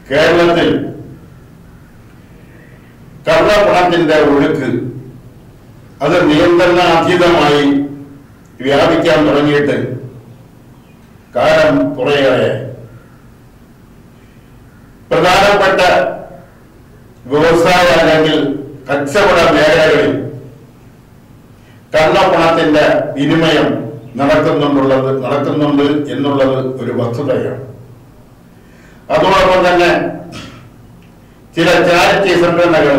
കേരളത്തിൽ കള്ളപ്പണത്തിന്റെ ഒഴുക്ക് അത് നിയന്ത്രണാതീതമായി വ്യാപിക്കാൻ തുടങ്ങിയിട്ട് കാലം കുറേയേറെ പ്രധാനപ്പെട്ട വ്യവസായ അല്ലെങ്കിൽ കച്ചവട മേഖലകളിൽ കള്ളപ്പണത്തിന്റെ വിനിമയം നടക്കുന്നുണ്ടുള്ളത് നടക്കുന്നുണ്ട് എന്നുള്ളത് ഒരു വസ്തുതയാണ് അതോടൊപ്പം തന്നെ ചില ചാരിറ്റി സംഘടനകൾ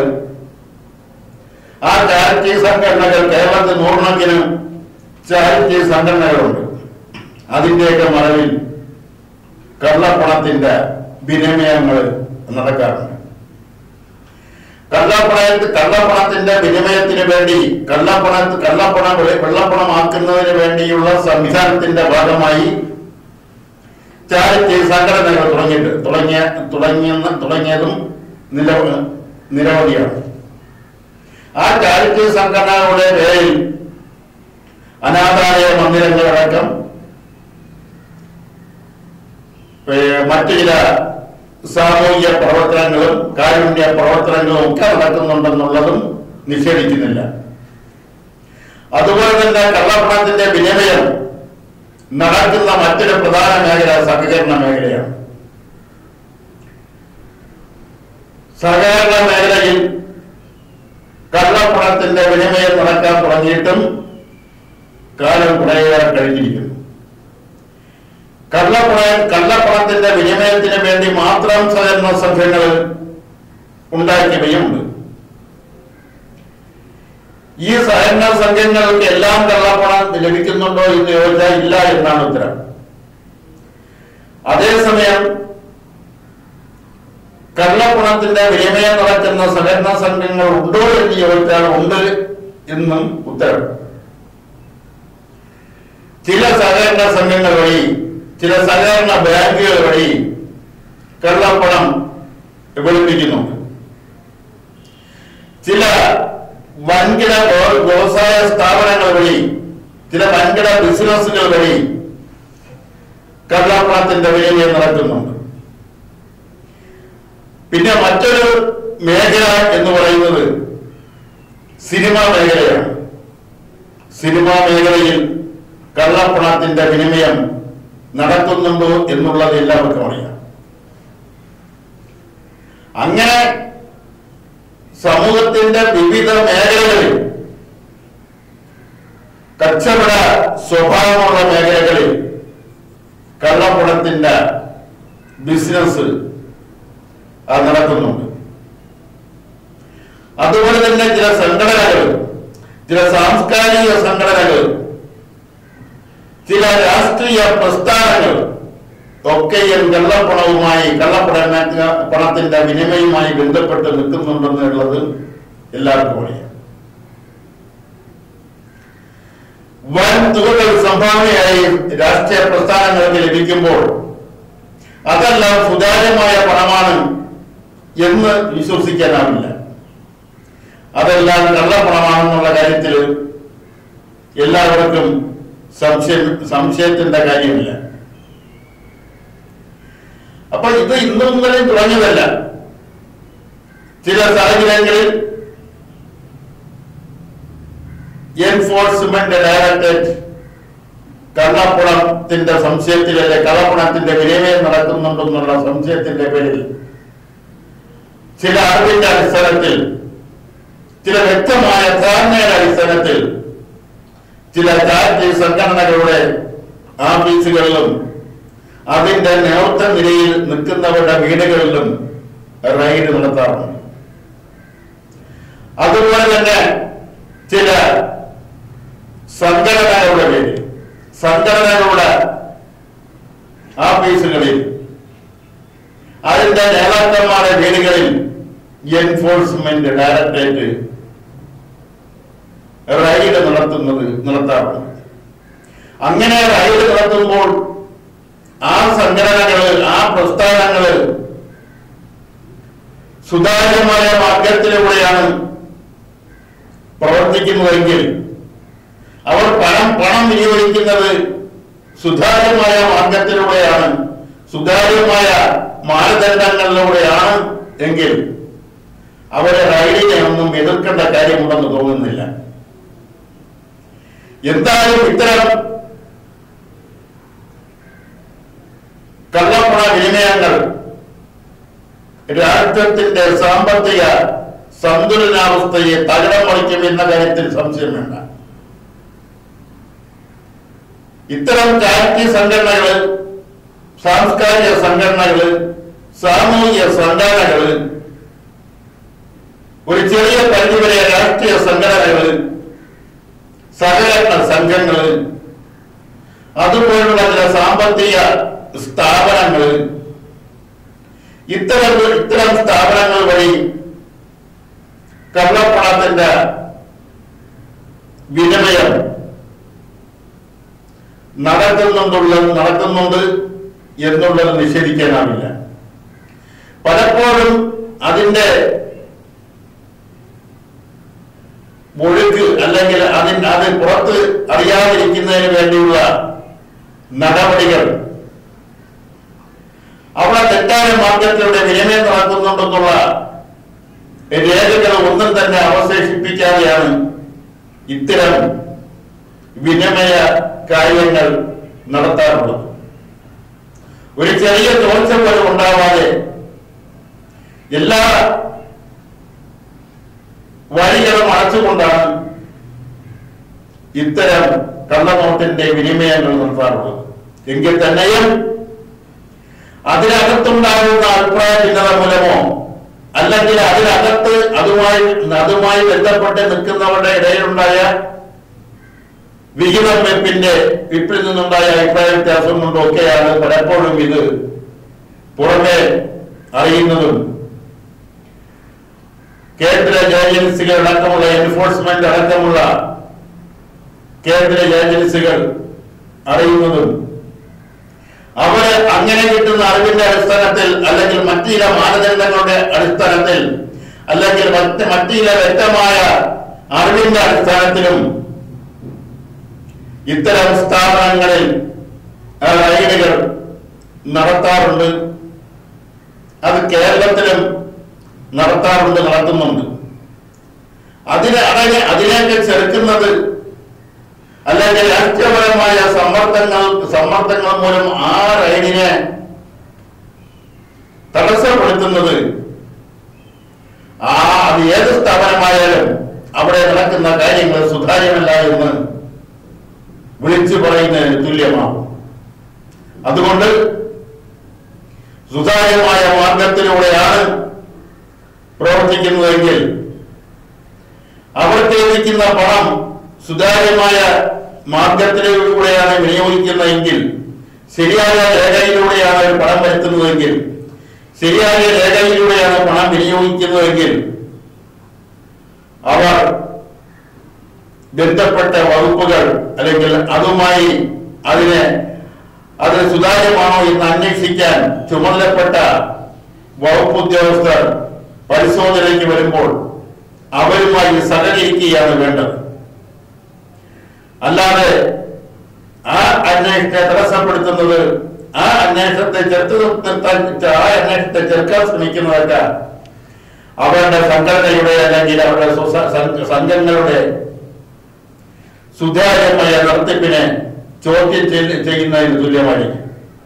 ആ ചാരിറ്റി സംഘടനകൾ കേരളത്തിൽ നൂറുകണക്കിന് ചാരിറ്റി സംഘടനകളുണ്ട് അതിന്റെയൊക്കെ മറവിൽ കള്ളപ്പണത്തിന്റെ വിനിമയങ്ങൾ നടക്കാറുണ്ട് കള്ളപ്പണ കള്ളപ്പണത്തിന്റെ വിനിമയത്തിന് വേണ്ടി കള്ളപ്പണ കള്ളപ്പണം വെള്ള- വെള്ളപ്പണമാക്കുന്നതിന് വേണ്ടിയുള്ള സംവിധാനത്തിന്റെ ഭാഗമായി ചാരിറ്റി സംഘടനകൾ തുടങ്ങിയിട്ട് തുടങ്ങിയ തുടങ്ങിയ തുടങ്ങിയതും നിലവ നിരവധിയാണ് ആ ചാരിറ്റി സംഘടനകളുടെ പേരിൽ അനാഥാലയ മന്ദിരങ്ങളടക്കം ഏ, മറ്റു ചില സാമൂഹിക പ്രവർത്തനങ്ങളും കാരുണ്യ പ്രവർത്തനങ്ങളും ഒക്കെ നടക്കുന്നുണ്ടെന്നുള്ളതും നിഷേധിക്കുന്നില്ല അതുപോലെ തന്നെ കള്ളപ്പണത്തിന്റെ വിനിമയം നടക്കുന്ന മറ്റൊരു പ്രധാന മേഖല സഹകരണ മേഖലയാണ് സഹകരണ മേഖലയിൽ കള്ളപ്പണത്തിന്റെ വിനിമയം നടക്കാൻ തുടങ്ങിയിട്ടും കാലം കുറേയേറെ കഴിഞ്ഞിരിക്കുന്നു കള്ളപ്പണ കള്ളപ്പണത്തിന്റെ വിനിമയത്തിന് വേണ്ടി മാത്രം സഹകരണ സംഘങ്ങൾ ഉണ്ടാക്കിയവയുമുണ്ട് ഈ സഹകരണ സംഘങ്ങൾക്ക് എല്ലാം കള്ളപ്പണം ലഭിക്കുന്നുണ്ടോ എന്ന് ചോദിച്ചാൽ ഇല്ല എന്നാണ് ഉത്തരം അതേസമയം കള്ളപ്പണത്തിന്റെ വിനിമയം നടക്കുന്ന സഹകരണ സംഘങ്ങൾ ഉണ്ടോ എന്ന് ചോദിച്ചാൽ ഉണ്ട് എന്നും ഉത്തരം ചില സഹകരണ സംഘങ്ങൾ വഴി ചില സഹകരണ ബാങ്കുകൾ വഴി കള്ളപ്പണം വെളുപ്പിക്കുന്നുണ്ട് ചില വൻകിട വ്യ- വ്യവസായ സ്ഥാപനങ്ങൾ വഴി ചില വൻകിട ബിസിനസ്സുകൾ വഴി കള്ളപ്പണത്തിന്റെ വിനിമയം നടക്കുന്നുണ്ട് പിന്നെ മറ്റൊരു മേഖല എന്ന് പറയുന്നത് സിനിമാ മേഖലയാണ് സിനിമാ മേഖലയിൽ കള്ളപ്പണത്തിന്റെ വിനിമയം നടക്കുന്നുണ്ടോ എന്നുള്ളത് എല്ലാവർക്കും അറിയാം അങ്ങനെ സമൂഹത്തിന്റെ വിവിധ മേഖലകളിൽ കച്ചവട സ്വഭാവമുള്ള മേഖലകളിൽ കള്ളപ്പണത്തിന്റെ ബിസിനസ് അത് നടക്കുന്നുണ്ട് അതുപോലെ തന്നെ ചില സംഘടനകൾ ചില സാംസ്കാരിക സംഘടനകൾ ചില രാഷ്ട്രീയ പ്രസ്ഥാനങ്ങൾ ഒക്കെയും കള്ളപ്പണവുമായി കള്ളപ്പണ പണത്തിന്റെ വിനിമയവുമായി ബന്ധപ്പെട്ട് നിൽക്കുന്നുണ്ടെന്നുള്ളത് എല്ലാവർക്കും അറിയാം വൻ തുകകൾ സംഭാവനയായി രാഷ്ട്രീയ പ്രസ്ഥാനങ്ങൾക്ക് ലഭിക്കുമ്പോൾ അതെല്ലാം സുതാര്യമായ പണമാണ് എന്ന് വിശ്വസിക്കാനാവില്ല അതെല്ലാം കള്ളപ്പണമാണെന്നുള്ള കാര്യത്തിൽ എല്ലാവർക്കും സംശയം സംശയത്തിന്റെ കാര്യമില്ല അപ്പൊ ഇത് ഇന്നും ഇന്നലെയും തുടങ്ങിയതല്ല ചില സാഹചര്യങ്ങളിൽ എൻഫോഴ്സ്മെന്റ് ഡയറക്ടറേറ്റ് കള്ളപ്പണത്തിന്റെ സംശയത്തിൽ അല്ലെ കള്ളപ്പണത്തിന്റെ വിനിമയം നടക്കുന്നുണ്ടെന്നുള്ള സംശയത്തിന്റെ പേരിൽ ചില അറിവിന്റെ അടിസ്ഥാനത്തിൽ ചില വ്യക്തമായ ധാരണയുടെ അടിസ്ഥാനത്തിൽ ചില ചാരിറ്റി സംഘടനകളുടെ ആഫീസുകളിലും അതിന്റെ നേതൃത്വ നിലയിൽ നിൽക്കുന്നവരുടെ വീടുകളിലും റെയ്ഡ് നടത്താറുണ്ട് അതുപോലെ തന്നെ ചില സംഘടനകളുടെ പേരിൽ സംഘടനകളുടെ ആഫീസുകളിൽ അതിന്റെ നേതാക്കന്മാരുടെ വീടുകളിൽ എൻഫോഴ്സ്മെന്റ് ഡയറക്ടറേറ്റ് റൈഡ് നടത്തുന്നത് നടത്താറുണ്ട് അങ്ങനെ റൈഡ് നടത്തുമ്പോൾ ആ സംഘടനകള് ആ പ്രസ്ഥാനങ്ങള് സുതാര്യമായ മാർഗത്തിലൂടെയാണ് പ്രവർത്തിക്കുന്നതെങ്കിൽ അവർ പണം പണം വിനിയോഗിക്കുന്നത് സുതാര്യമായ മാർഗത്തിലൂടെയാണ് സുതാര്യമായ മാനദണ്ഡങ്ങളിലൂടെയാണ് എങ്കിൽ അവരെ റൈഡിനെ ഒന്നും എതിർക്കേണ്ട കാര്യമുണ്ടെന്ന് തോന്നുന്നില്ല എന്തായാലും ഇത്തരം കള്ളപ്പണ വിനിമയങ്ങൾ രാഷ്ട്രത്തിന്റെ സാമ്പത്തിക സന്തുലനാവസ്ഥയെ തകിടം മറിക്കും എന്ന കാര്യത്തിൽ സംശയം വേണ്ട ഇത്തരം ചാരിറ്റി സംഘടനകള് സാംസ്കാരിക സംഘടനകള് സാമൂഹിക സംഘടനകള് ഒരു ചെറിയ പരിധിവരെ രാഷ്ട്രീയ സംഘടനകള് സഹകരണ സംഘങ്ങള് അതുപോലുള്ള ചില സാമ്പത്തിക സ്ഥാപനങ്ങള് ഇത്തരം ഇത്തരം സ്ഥാപനങ്ങൾ വഴി കള്ളപ്പണത്തിന്റെ വിനിമയം നടക്കുന്നുണ്ടുള്ള നടക്കുന്നുണ്ട് എന്നുള്ളത് നിഷേധിക്കാനാവില്ല പലപ്പോഴും അതിന്റെ ഒഴുക്ക് അല്ലെങ്കിൽ അതിന് അത് പുറത്ത് അറിയാതിരിക്കുന്നതിന് വേണ്ടിയുള്ള നടപടികൾ അവിടെ തെറ്റായ മാർഗത്തിലൂടെ വിനിമയം നടക്കുന്നുണ്ടെന്നുള്ള രേഖകൾ ഒന്നും തന്നെ അവശേഷിപ്പിക്കാതെയാണ് ഇത്തരം വിനിമയ കാര്യങ്ങൾ നടത്താറുള്ളത് ഒരു ചെറിയ ചോർച്ച പോലും ഉണ്ടാവാതെ എല്ലാ വഴികളും അടച്ചുകൊണ്ടാണ് ഇത്തരം കള്ളനോട്ടിന്റെ വിനിമയങ്ങൾ നടത്താറുള്ളത് എങ്കിൽ തന്നെയും അതിനകത്തുണ്ടാകുന്ന അഭിപ്രായ ഭിന്നത മൂലമോ അല്ലെങ്കിൽ അതിനകത്ത് അതുമായി അതുമായി ബന്ധപ്പെട്ട് നിൽക്കുന്നവരുടെ ഇടയിലുണ്ടായ വിഹിതം വെപ്പിന്റെ വിപ്പിൽ നിന്നുണ്ടായ അഭിപ്രായ വ്യത്യാസം കൊണ്ടും ഒക്കെയാണ് പലപ്പോഴും ഇത് പുറമെ അറിയുന്നതും കേന്ദ്ര ഏജൻസികൾ അടക്കമുള്ള എൻഫോഴ്സ്മെന്റ് അടക്കമുള്ള കേന്ദ്ര ഏജൻസികൾ അറിയുന്നതും അവര് അങ്ങനെ കിട്ടുന്ന അറിവിന്റെ അടിസ്ഥാനത്തിൽ അല്ലെങ്കിൽ മറ്റു ചില മാനദണ്ഡങ്ങളുടെ അടിസ്ഥാനത്തിൽ അല്ലെങ്കിൽ മറ്റ് മറ്റു ചില വ്യക്തമായ അറിവിന്റെ അടിസ്ഥാനത്തിലും ഇത്തരം സ്ഥാപനങ്ങളിൽ ആ, റൈഡുകൾ നടത്താറുണ്ട് അത് കേരളത്തിലും നടത്താറുണ്ട് നടത്തുന്നുണ്ട് അതിനെ അടങ്ങി അതിനെയൊക്കെ ചെറുക്കുന്നത് അല്ലെങ്കിൽ രാഷ്ട്രീയപരമായ സമ്മർദ്ദങ്ങൾ സമ്മർദ്ദങ്ങൾ മൂലം ആ റൈഡിനെ തടസ്സപ്പെടുത്തുന്നത് ആ അത് ഏത് സ്ഥാപനമായാലും അവിടെ നടക്കുന്ന കാര്യങ്ങൾ സുതാര്യമല്ല എന്ന് വിളിച്ചു പറയുന്നതിന് തുല്യമാകും അതുകൊണ്ട് സുതാര്യമായ മാർഗത്തിലൂടെയാണ് പ്രവർത്തിക്കുന്നതെങ്കിൽ അവർക്ക് ലഭിക്കുന്ന പണം സുതാര്യമായ മാർഗത്തിലൂടെയാണ് വിനിയോഗിക്കുന്നതെങ്കിൽ ശരിയായ രേഖയിലൂടെയാണ് അവർ പണം വരുത്തുന്നതെങ്കിൽ ശരിയായ രേഖയിലൂടെയാണ് പണം വിനിയോഗിക്കുന്നതെങ്കിൽ അവർ ബന്ധപ്പെട്ട വകുപ്പുകൾ അല്ലെങ്കിൽ അതുമായി അതിനെ അത് സുതാര്യമാണോ എന്ന് അന്വേഷിക്കാൻ ചുമതലപ്പെട്ട വകുപ്പ് ഉദ്യോഗസ്ഥർ പരിശോധനയ്ക്ക് വരുമ്പോൾ അവരുമായി സഹകരിക്കുകയാണ് വേണ്ടത് അല്ലാതെ ആ അന്വേഷണത്തെ തടസ്സപ്പെടുത്തുന്നത് ആ അന്വേഷണത്തെ ചെറുത്ത് നിർത്താൻ ആ അന്വേഷണത്തെ ചെറുക്കാൻ ശ്രമിക്കുന്നതൊക്കെ അവരുടെ സംഘടനയുടെ അല്ലെങ്കിൽ അവരുടെ സ്വസ- സംഘ- സംഘങ്ങളുടെ സുതാര്യമായ നടത്തിപ്പിനെ ചോദ്യം ചെയ്യ- ചെയ്യുന്നതിന് തുല്യമായിരിക്കും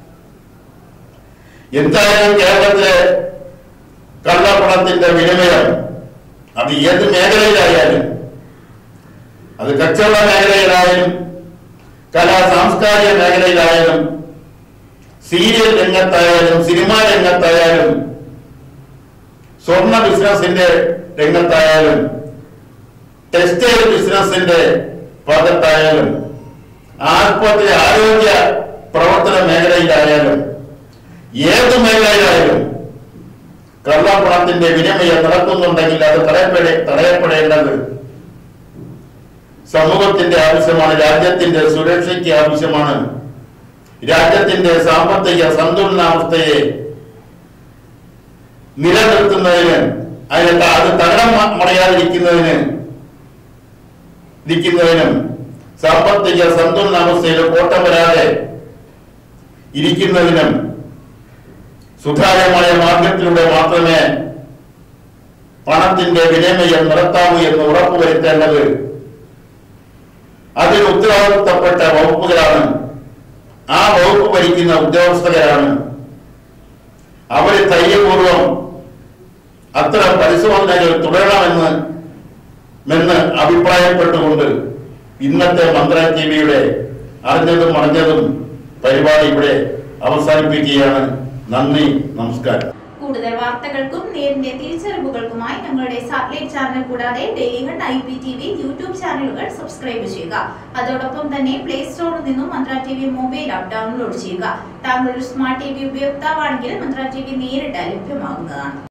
എന്തായാലും കേരളത്തിലെ കള്ളപ്പണത്തിന്റെ വിനിമയം അത് ഏത് മേഖലയിലായാലും അത് കച്ചവട മേഖലയിലായാലും കലാ സാംസ്കാരിക മേഖലയിലായാലും സീരിയൽ രംഗത്തായാലും സിനിമാ രംഗത്തായാലും സ്വർണ്ണ ബിസിനസിന്റെ രംഗത്തായാലും ടെക്സ്റ്റൈൽ ബിസിനസിന്റെ ഭാഗത്തായാലും ആസ്പത്രി ആരോഗ്യ പ്രവർത്തന മേഖലയിലായാലും ഏത് മേഖലയിലായാലും കള്ളപ്പണത്തിന്റെ വിനിമയം നടക്കുന്നുണ്ടെങ്കിൽ അത് തടയപ്പെടേ തടയപ്പെടേണ്ടത് സമൂഹത്തിന്റെ ആവശ്യമാണ് രാജ്യത്തിന്റെ സുരക്ഷയ്ക്ക് ആവശ്യമാണ് രാജ്യത്തിന്റെ സാമ്പത്തിക സന്തുലനാവസ്ഥയെ നിലനിർത്തുന്നതിന് അതിന് അത് തകടം മ- മറിയാതിരിക്കുന്നതിന് ഇരിക്കുന്നതിനും സാമ്പത്തിക സന്തുലനാവസ്ഥയിൽ കോട്ടം വരാതെ ഇരിക്കുന്നതിനും സുതാര്യമായ മാർഗത്തിലൂടെ മാത്രമേ പണത്തിന്റെ വിനിമയം നടത്താവൂ എന്ന് ഉറപ്പുവരുത്തേണ്ടത് അതിന് ഉത്തരവാദിത്തപ്പെട്ട വകുപ്പുകളാണ് ആ വകുപ്പ് ഭരിക്കുന്ന ഉദ്യോഗസ്ഥരാണ് അവര് ധൈര്യപൂർവം അത്തരം പരിശോധനകൾ തുടരണമെന്ന് എന്ന് അഭിപ്രായപ്പെട്ടുകൊണ്ട് ഇന്നത്തെ മന്ത്ര ടി വിയുടെ അറിഞ്ഞതും അറിഞ്ഞതും പരിപാടി ഇവിടെ അവസാനിപ്പിക്കുകയാണ് നന്ദി നമസ്കാരം കൂടുതൽ വാർത്തകൾക്കും നേരിന്റെ തിരിച്ചറിവുകൾക്കുമായി ഞങ്ങളുടെ സാറ്റലൈറ്റ് ചാനൽ കൂടാതെ daily hunt I P T V YouTube ചാനലുകൾ സബ്സ്ക്രൈബ് ചെയ്യുക അതോടൊപ്പം തന്നെ പ്ലേ സ്റ്റോറിൽ നിന്നും Mantra T V mobile app download ചെയ്യുക താങ്കൾ ഒരു സ്മാർട്ട് ടി വി ഉപയോക്താവാണെങ്കിൽ മന്ത്ര ടി വി നേരിട്ട് ലഭ്യമാകുന്നതാണ്